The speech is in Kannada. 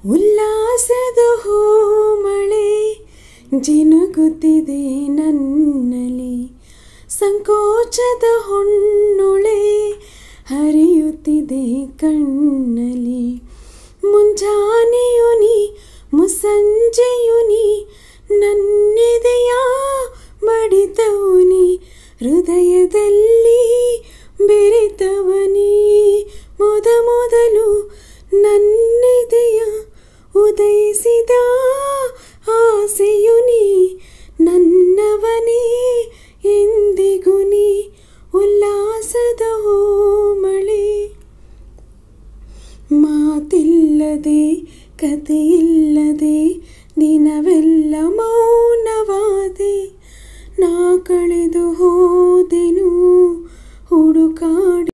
ಉಲ್ಲಾಸದ ಮಳೆ ಜಿನುಗುತ್ತಿದೆ ನನ್ನಲ್ಲಿ ಸಂಕೋಚದ ಹೊನ್ನೊಳೆ ಹರಿಯುತ್ತಿದೆ ಕಣ್ಣಲ್ಲಿ ಮುಂಜಾನೆಯು ನೀ ಮುಸ್ಸಂಜೆಯು ನೀ ನನ್ನೆದೆಯ ಬಡಿತವು ನೀ ಹೃದಯದಲ್ಲಿ ಬೆರೆತವನಿ ಮೊದ ಮೊದಲು ನನ್ನೆದೆಯ ಉದಯಿಸಿದ ಆಸೆಯು ನೀ ನನ್ನವನೇ ಎಂದಿಗೂ ನೀ ಉಲ್ಲಾಸದ ಮಳೆ ಮಾತಿಲ್ಲದೆ ಕಥೆಯಿಲ್ಲದೆ ದಿನವೆಲ್ಲ ಮೌನವಾದೆ ನಾ ಕಳೆದು ಹೋದೆನು ಹುಡುಕಾಡಿ